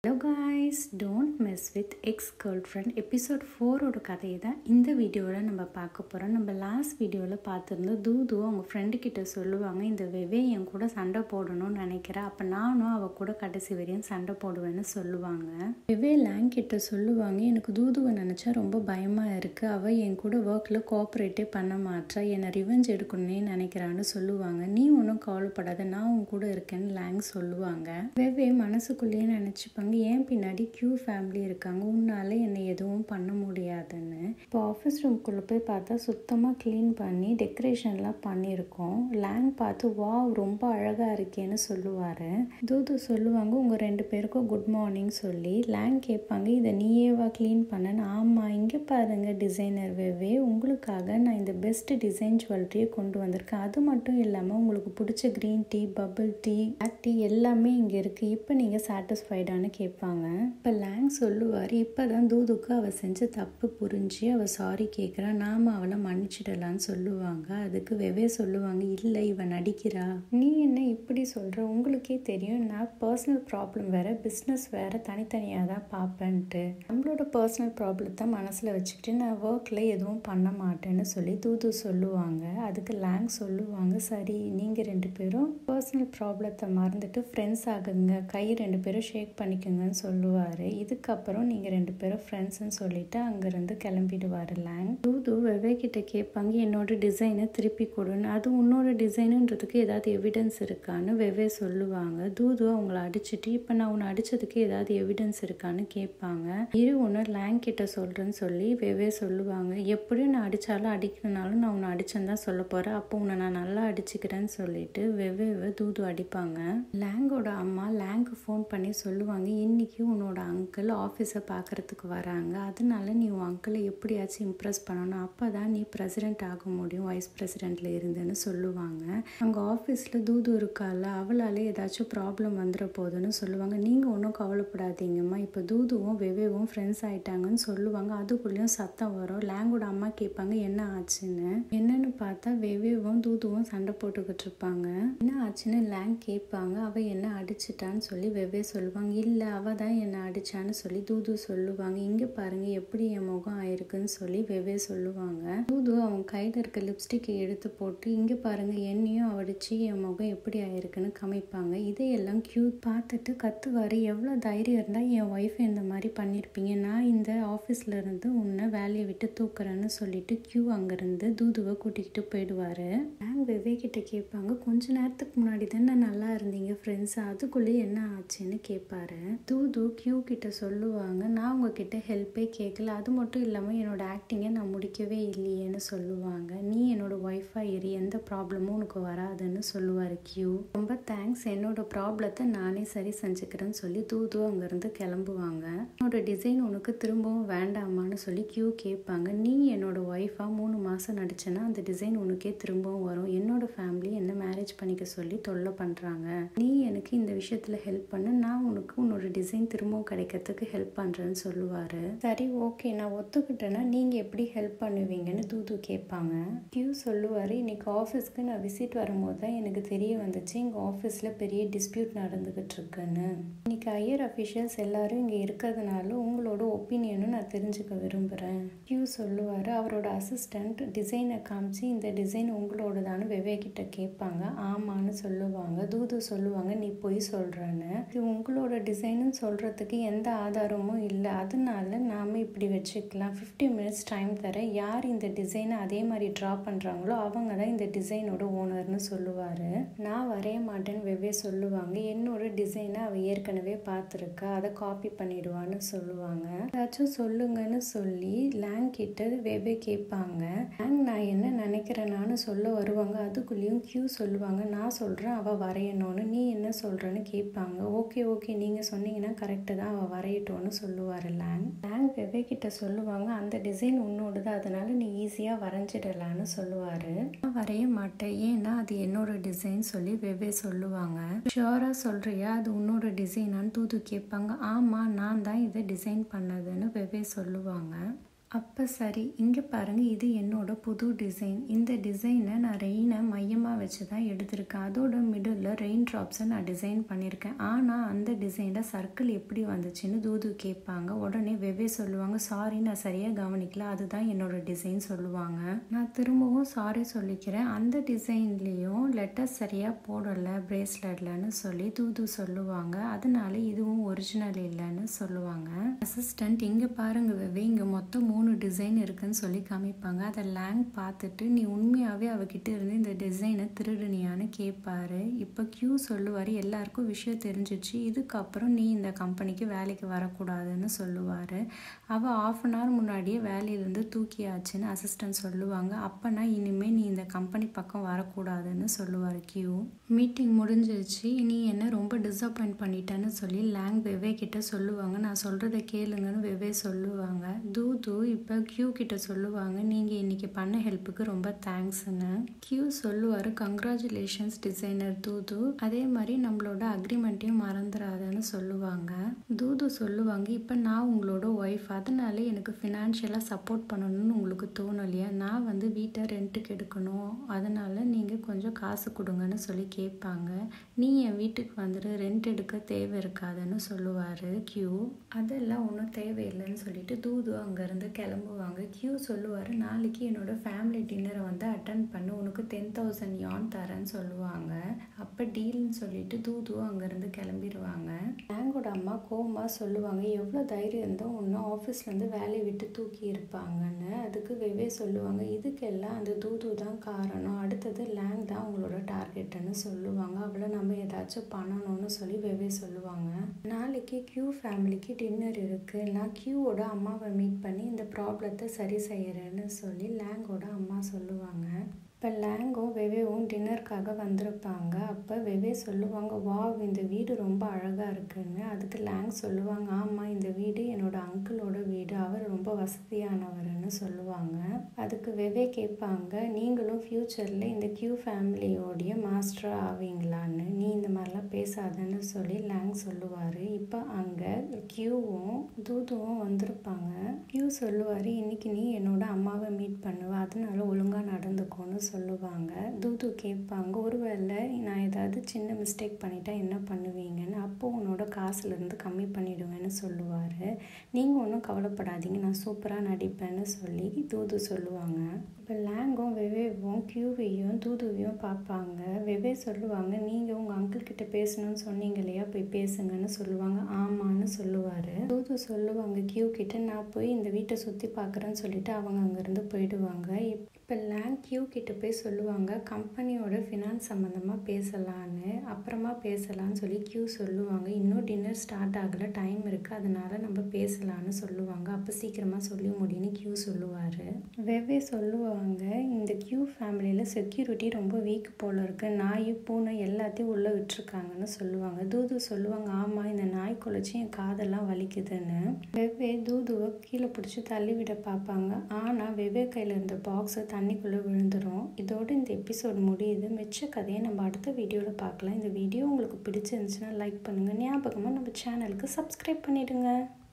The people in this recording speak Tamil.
hello guys don't miss with ex girlfriend episode ஃபோரோட கதையை தான் இந்த வீடியோவில் நம்ம பார்க்க போகிறோம் நம்ம லாஸ்ட் வீடியோவில் பார்த்துருந்தோம் தூது அவங்க ஃப்ரெண்டு கிட்ட சொல்லுவாங்க இந்த வெவே என் கூட சண்டை போடணும்னு நினைக்கிறேன் அப்போ நானும் அவள் கூட கடைசி வரையும் சண்டை போடுவேன்னு சொல்லுவாங்க வெவே லேங் கிட்ட சொல்லுவாங்க எனக்கு தூதுவை நினச்சா ரொம்ப பயமாக இருக்குது அவள் என் கூட ஒர்க்கில் கோஆப்ரேட்டே பண்ண மாட்றா என்னை ரிவெஞ்ச் எடுக்கணும்னே நினைக்கிறான்னு சொல்லுவாங்க நீ ஒன்றும் கவலைப்படாத நான் உன் கூட இருக்கேன்னு லேங் சொல்லுவாங்க வெவ்வே மனசுக்குள்ளேயே நினச்சிப்பாங்க ஏன் பின்னாடி கியூ ஃபேமிலி இருக்காங்க உன்னால என்னை எதுவும் பண்ண முடியாதுன்னு இப்போ ஆஃபீஸ் ரூம்குள்ளே போய் பார்த்தா சுத்தமாக க்ளீன் பண்ணி டெக்கரேஷன்லாம் பண்ணியிருக்கோம் லேங் பார்த்து வா ரொம்ப அழகாக இருக்கேன்னு சொல்லுவார் தூது சொல்லுவாங்க உங்கள் ரெண்டு பேருக்கும் குட் மார்னிங் சொல்லி லேங் கேட்பாங்க இதை நீயேவா க்ளீன் பண்ணேன்னு ஆமாம் இங்கே பாருங்க டிசைனர் வெவ்வே உங்களுக்காக நான் இந்த பெஸ்ட் டிசைன் ஜுவல்லரியை கொண்டு வந்திருக்கேன் அது மட்டும் இல்லாமல் உங்களுக்கு பிடிச்ச green tea bubble tea black tea எல்லாமே இங்கே இருக்குது இப்போ நீங்கள் சாட்டிஸ்ஃபைடான்னு கேட்பாங்க இப்போ லேங் சொல்லுவார் இப்போ தான் தூதுக்கு அவள் செஞ்ச தப்பு புரிஞ்சு அவள் சாரி கேட்குறா நாம அவளை மன்னிச்சிடலான்னு சொல்லுவாங்க அதுக்கு வெவே சொல்லுவாங்க இல்லை இவன் நடிக்கிறா நீ என்ன இப்படி சொல்கிற உங்களுக்கே தெரியும் நான் பர்சனல் ப்ராப்ளம் வேற பிஸ்னஸ் வேற தனித்தனியாக தான் பார்ப்பேன்ட்டு நம்மளோட பர்சனல் ப்ராப்ளத்தை மனசில் வச்சுக்கிட்டு நான் ஒர்க்கில் எதுவும் பண்ண மாட்டேன்னு சொல்லி தூது சொல்லுவாங்க அதுக்கு லேங் சொல்லுவாங்க சரி நீங்கள் ரெண்டு பேரும் பர்சனல் ப்ராப்ளத்தை மறந்துட்டு ஃப்ரெண்ட்ஸ் ஆகுங்க கை ரெண்டு பேரும் ஷேக் பண்ணிக்கோங்கன்னு சொல்லுவார் இதுக்கப்புறம் நீங்கள் ரெண்டு பேரும் ஃப்ரெண்ட்ஸ்ன்னு சொல்லிட்டு அங்கேருந்து கிளம்பிடுவார் லேங் தூது வெவ்வே கிட்ட கேட்பாங்க என்னோட டிசைனை திருப்பி கொடுன்னு அது உன்னோட டிசைனுன்றதுக்கு ஏதாவது எவிடன்ஸ் இருக்கான்னு வெவ்வே சொல்லுவாங்க தூது அவங்கள அடிச்சுட்டு இப்போ நான் உன்னை அடிச்சதுக்கு ஏதாவது எவிடன்ஸ் இருக்கான்னு கேட்பாங்க இரு ஒன்று லேங் கிட்ட சொல்கிறேன்னு சொல்லி வெவ்வே சொல்லுவாங்க எப்படியும் நான் அடித்தாலும் அடிக்கணுனாலும் நான் உன்னை அடிச்சேன்னு தான் சொல்ல போகிறேன் அப்போ உன்னை நான் நல்லா அடிச்சுக்கிறேன்னு சொல்லிட்டு வெவ்வேவை தூது அடிப்பாங்க லேங்கோட அம்மா லேங்க்கு ஃபோன் பண்ணி சொல்லுவாங்க இன்னைக்கு உன்னோட அங்கிள் ஆஃபீஸை பார்க்குறதுக்கு வராங்க அதனால நீ உன் அங்கிளை எப்படியாச்சும் இம்ப்ரெஸ் பண்ணணும் அப்போ தான் நீ பிரசிடென்ட் ஆக முடியும் வைஸ் பிரசிடென்ட்ல இருந்துன்னு சொல்லுவாங்க அங்கே ஆஃபீஸில் தூது இருக்கால அவளால ஏதாச்சும் ப்ராப்ளம் வந்துட போகுதுன்னு சொல்லுவாங்க நீங்கள் ஒன்றும் கவலைப்படாதீங்கம்மா இப்போ தூதுவும் வெவ்வேவும் ஃப்ரெண்ட்ஸ் ஆயிட்டாங்கன்னு சொல்லுவாங்க அதுக்குள்ளேயும் சத்தம் வரும் லேங்கோட அம்மா கேட்பாங்க என்ன ஆச்சுன்னு என்னன்னு பார்த்தா வெவ்வேவும் தூதுவும் சண்டை போட்டுக்கிட்டு இருப்பாங்க என்ன ஆச்சுன்னு லேங் கேட்பாங்க அவள் என்ன அடிச்சிட்டான்னு சொல்லி வெவ்வே சொல்லுவாங்க இல்லை அவள் தான் என்னை அடிச்சான்னு சொல்லி தூது சொல்லுவாங்க இங்கே பாருங்க எப்படி என் முகம் ஆயிருக்குன்னு சொல்லி வெவ்வே சொல்லுவாங்க தூது அவங்க கையில் இருக்க லிப்ஸ்டிக்கை எடுத்து போட்டு இங்கே பாருங்க என்னையும் அடிச்சு என் முகம் எப்படி ஆயிருக்குன்னு காமிப்பாங்க இதையெல்லாம் கியூ பார்த்துட்டு கத்துவாரு எவ்வளோ தைரியம் இருந்தால் என் ஒய்ஃபை இந்த மாதிரி பண்ணியிருப்பீங்க நான் இந்த ஆஃபீஸில் இருந்து உன்னை வேலையை விட்டு தூக்குறேன்னு சொல்லிட்டு கியூ அங்கேருந்து தூதுவை கூட்டிக்கிட்டு போயிடுவாரு மேம் வெவ்வே கிட்ட கேட்பாங்க கொஞ்ச நேரத்துக்கு முன்னாடி தானே நல்லா இருந்தீங்க ஃப்ரெண்ட்ஸ் அதுக்குள்ளே என்ன ஆச்சுன்னு கேட்பாரு தூது கியூ கிட்ட சொல்லுவாங்க நான் உங்ககிட்ட ஹெல்ப்பே கேட்கல அது மட்டும் இல்லாமல் என்னோட ஆக்டிங்கை நான் முடிக்கவே இல்லையேன்னு சொல்லுவாங்க நீ என்னோட ஒய்ஃபாக இரு எந்த ப்ராப்ளமும் உனக்கு வராதுன்னு சொல்லுவார் கியூ ரொம்ப தேங்க்ஸ் என்னோட ப்ராப்ளத்தை நானே சரி செஞ்சுக்கிறேன்னு சொல்லி தூது அங்கேருந்து கிளம்புவாங்க என்னோட டிசைன் உனக்கு திரும்பவும் வேண்டாமான்னு சொல்லி கியூ கேட்பாங்க நீ என்னோட ஒய்ஃபாக மூணு மாதம் நடிச்சேன்னா அந்த டிசைன் உனக்கே திரும்பவும் வரும் என்னோட ஃபேமிலி என்ன மேரேஜ் பண்ணிக்க சொல்லி தொல்லை பண்ணுறாங்க நீ எனக்கு இந்த விஷயத்தில் ஹெல்ப் பண்ண நான் உனக்கு உன்னோட டிசைன் திரும்பவும் கிடைக்கிறதுக்கு ஹெல்ப் பண்ணுறேன்னு சொல்லுவார் சரி ஓகே நான் ஒத்துக்கிட்டேன்னா நீங்கள் எப்படி ஹெல்ப் பண்ணுவீங்கன்னு தூது கேட்பாங்க கியூ சொல்லுவார் இன்னைக்கு ஆஃபீஸ்க்கு நான் விசிட் வரும்போது தான் எனக்கு தெரிய வந்துச்சு எங்கள் ஆஃபீஸில் பெரிய டிஸ்பியூட் நடந்துக்கிட்டு இருக்குன்னு இன்னைக்கு ஹையர் அஃபிஷியல்ஸ் எல்லாரும் இங்கே இருக்கிறதுனால உங்களோட ஒப்பீனியனும் நான் தெரிஞ்சுக்க விரும்புகிறேன் கியூ சொல்லுவார் அவரோட அசிஸ்டண்ட் டிசைனை காமிச்சு இந்த டிசைன் உங்களோடதான்னு வெவ்வே கிட்ட கேட்பாங்க ஆமான்னு சொல்லுவாங்க தூது சொல்லுவாங்க நீ பொய் சொல்கிறேன்னு இது உங்களோட டிசைனுன்னு சொல்கிறதுக்கு எந்த ஆதாரமும் இல்லை அதனால நாம் இப்படி வச்சுக்கலாம் ஃபிஃப்டி மினிட்ஸ் டைம் தர யார் இந்த டிசைனை அதே மாதிரி ட்ரா பண்ணுறாங்களோ அவங்க தான் இந்த டிசைனோட ஓனர்னு சொல்லுவார் நான் வரைய மாட்டேன்னு வெவ்வே சொல்லுவாங்க என்னோட டிசைனை அவள் ஏற்கனவே பார்த்துருக்கா அதை காப்பி பண்ணிடுவான்னு சொல்லுவாங்க ஏதாச்சும் சொல்லுங்கன்னு சொல்லி லேங் கிட்ட வெவ்வே கேட்பாங்க லேங் நான் என்ன நினைக்கிறேனான்னு சொல்ல வருவாங்க அதுக்குள்ளேயும் கியூ சொல்லுவாங்க நான் சொல்கிறேன் அவள் வரையணும்னு நீ என்ன சொல்கிறேன்னு கேட்பாங்க ஓகே ஓகே நீங்கள் சொன்னீங்கன்னா கரெக்டு தான் அவள் வரையட்டோன்னு சொல்லுவார் லேங் லேங் வெவ்வே கிட்ட சொல்லுவாங்க அந்த டிசைன் உன்னோடது அதனால நீ ஈஸியாக வரைஞ்சிடலான்னு சொல்லுவார் நான் வரைய மாட்டேன் ஏன்னா அது என்னோட டிசைன் சொல்லி வெவ்வே சொல்லுவாங்க ஷியோராக சொல்கிறியா அது உன்னோட டிசைனான்னு தூது கேட்பாங்க ஆமாம் நான் தான் இதை டிசைன் பண்ணதுன்னு வெவ்வே சொல்லுவாங்க அப்போ சரி இங்கே பாருங்கள் இது என்னோட புது டிசைன் இந்த டிசைனை நான் ரெயினை மையமாக வச்சு தான் எடுத்திருக்கேன் அதோட மிடில் ரெயின் ட்ராப்ஸை நான் டிசைன் பண்ணியிருக்கேன் ஆனால் அந்த டிசைனில் சர்க்கிள் எப்படி வந்துச்சுன்னு தூது கேட்பாங்க உடனே வெவ்வே சொல்லுவாங்க சாரி நான் சரியாக கவனிக்கல அதுதான் என்னோட டிசைன் சொல்லுவாங்க நான் திரும்பவும் சாரி சொல்லிக்கிறேன் அந்த டிசைன்லேயும் லெட்டர் சரியாக போடலை பிரேஸ்லெட்லன்னு சொல்லி தூது சொல்லுவாங்க அதனால இதுவும் ஒரிஜினல் இல்லைன்னு சொல்லுவாங்க அசிஸ்டண்ட் இங்கே பாருங்க வெவ்வே இங்கே மொத்தம் மூணு டிசைன் இருக்குன்னு சொல்லி காமிப்பாங்க அதை லேங் பார்த்துட்டு நீ உண்மையாகவே அவகிட்ட இருந்து இந்த டிசைனை திருடுனியான்னு கேட்பாரு இப்போ கியூ சொல்லுவார் எல்லாருக்கும் விஷயம் தெரிஞ்சிச்சு இதுக்கப்புறம் நீ இந்த கம்பெனிக்கு வேலைக்கு வரக்கூடாதுன்னு சொல்லுவார் அவள் ஆஃப் அன் ஹவர் முன்னாடியே வேலையிலேருந்து தூக்கியாச்சுன்னு அசிஸ்டன்ட் சொல்லுவாங்க அப்போனா இனிமேல் நீ இந்த கம்பெனி பக்கம் வரக்கூடாதுன்னு சொல்லுவார் கியூ மீட்டிங் முடிஞ்சிருச்சு நீ என்ன ரொம்ப டிசப்பாயிண்ட் பண்ணிட்டேன்னு சொல்லி லேங் வெவ்வே கிட்ட சொல்லுவாங்க நான் சொல்கிறத கேளுங்கன்னு வெவ்வே சொல்லுவாங்க தூ தூ இப்போ கியூ கிட்ட சொல்லுவாங்க நீங்கள் இன்றைக்கி பண்ண ஹெல்ப்புக்கு ரொம்ப தேங்க்ஸ்ன்னு கியூ சொல்லுவார் கங்க்ராச்சுலேஷன்ஸ் டிசைனர் தூது அதே மாதிரி நம்மளோட அக்ரிமெண்ட்டையும் மறந்துடாதன்னு சொல்லுவாங்க தூது சொல்லுவாங்க இப்போ நான் உங்களோட ஒய்ஃப் அதனால எனக்கு ஃபினான்ஷியலாக சப்போர்ட் பண்ணணும்னு உங்களுக்கு தோணலையா நான் வந்து வீட்டை ரெண்ட்டுக்கு எடுக்கணும் அதனால் நீங்கள் கொஞ்சம் காசு கொடுங்கன்னு சொல்லி கேட்பாங்க நீ என் வீட்டுக்கு வந்துட்டு ரெண்ட் எடுக்க தேவை இருக்காதுன்னு சொல்லுவார் கியூ அதெல்லாம் ஒன்றும் தேவையில்லைன்னு சொல்லிட்டு தூது அங்கேருந்து கிளம்புவாங்க கியூ சொல்லுவார் நாளைக்கு என்னோட ஃபேமிலி டின்னரை வந்து அட்டன் பண்ணு உனக்கு டென் தௌசண்ட் யான் தரேன்னு சொல்லுவாங்க அப்போ டீல்னு சொல்லிட்டு தூது அங்கேருந்து கிளம்பிடுவாங்க டேங்கோட அம்மா கோமா சொல்லுவாங்க எவ்வளோ தைரியம் இருந்தால் ஒன்றும் ஆஃபீஸ்லேருந்து வேலையை விட்டு தூக்கி இருப்பாங்கன்னு அதுக்கு வெவ்வே சொல்லுவாங்க இதுக்கெல்லாம் அந்த தூது தான் காரணம் அடுத்தது லேங் தான் உங்களோட டார்கெட்டுன்னு சொல்லுவாங்க அவளை நம்ம ஏதாச்சும் பண்ணணும்னு சொல்லி வெவ்வே சொல்லுவாங்க நாளைக்கு கியூ ஃபேமிலிக்கு டின்னர் இருக்குது நான் கியூவோட அம்மாவை மீட் பண்ணி இந்த ப்ராப்ளத்தை சரி செய்கிறேன்னு சொல்லி லேங்கோட அம்மா சொல்லுவாங்க இப்போ லேங்கும் வெவேவும் டின்னருக்காக வந்திருப்பாங்க அப்போ வெவே சொல்லுவாங்க வா இந்த வீடு ரொம்ப அழகாக இருக்குன்னு அதுக்கு லேங் சொல்லுவாங்க ஆமாம் இந்த வீடு என்னோட அங்கிளோட வீடு அவர் ரொம்ப வசதியானவர்னு சொல்லுவாங்க அதுக்கு வெவே கேட்பாங்க நீங்களும் ஃப்யூச்சரில் இந்த கியூ ஃபேமிலியோடைய மாஸ்டர் ஆவீங்களான்னு நீ இந்த மாதிரிலாம் பேசாதன்னு சொல்லி லேங் சொல்லுவார் இப்போ அங்கே கியூவும் தூதுவும் வந்திருப்பாங்க கியூ சொல்லுவார் இன்னைக்கு நீ என்னோட அம்மாவை மீட் பண்ணுவ அதனால ஒழுங்காக நடந்துக்கோன்னு சொல்லுவாங்க தூது கேட்பாங்க ஒருவேளை நான் ஏதாவது சின்ன மிஸ்டேக் பண்ணிட்டா என்ன பண்ணுவீங்கன்னு அப்போ உன்னோட காசுலேருந்து கம்மி பண்ணிடுவேன்னு சொல்லுவார் நீங்கள் ஒன்றும் கவலைப்படாதீங்க நான் சூப்பராக நடிப்பேன்னு சொல்லி தூது சொல்லுவாங்க இப்போ லேங்கும் வெவேவும் கியூவையும் தூதுவையும் பார்ப்பாங்க வெவே சொல்லுவாங்க நீங்கள் உங்கள் அங்கிள் கிட்ட பேசணும்னு சொன்னீங்க இல்லையா போய் பேசுங்கன்னு சொல்லுவாங்க ஆமான்னு சொல்லுவார் தூது சொல்லுவாங்க கியூ கிட்ட நான் போய் இந்த வீட்டை சுற்றி பார்க்குறேன்னு சொல்லிட்டு அவங்க அங்கேருந்து போயிடுவாங்க இப்போ லேங் கியூ கிட்ட போய் சொல்லுவாங்க கம்பெனியோட ஃபினான்ஸ் சம்மந்தமாக பேசலான்னு அப்புறமா பேசலான்னு சொல்லி கியூ சொல்லுவாங்க இன்னும் டின்னர் ஸ்டார்ட் ஆகலை டைம் இருக்குது அதனால நம்ம பேசலான்னு சொல்லுவாங்க அப்போ சீக்கிரமாக சொல்லி முடியும்னு கியூ சொல்லுவார் வெவ்வே சொல்லுவாங்க இந்த கியூ ஃபேமிலியில் செக்யூரிட்டி ரொம்ப வீக் போல் இருக்குது நாய் பூனை எல்லாத்தையும் உள்ளே விட்டுருக்காங்கன்னு சொல்லுவாங்க தூது சொல்லுவாங்க ஆமாம் இந்த நாய் குலைச்சி என் காதெல்லாம் வலிக்குதுன்னு வெவ்வே தூதுவை கீழே பிடிச்சி தள்ளி விட பார்ப்பாங்க ஆனால் வெவ்வே கையில் இருந்த பாக்ஸை தண்ணிக்குள்ளே விழுந்துடும் இதோட இந்த எபிசோட் முடியுது மிச்ச கதையை நம்ம அடுத்த வீடியோவில் பார்க்கலாம் இந்த வீடியோ உங்களுக்கு பிடிச்சிருந்துச்சுன்னா லைக் பண்ணுங்கள் ஞாபகமாக நம்ம சேனலுக்கு சப்ஸ்கிரைப் பண்ணிவிடுங்க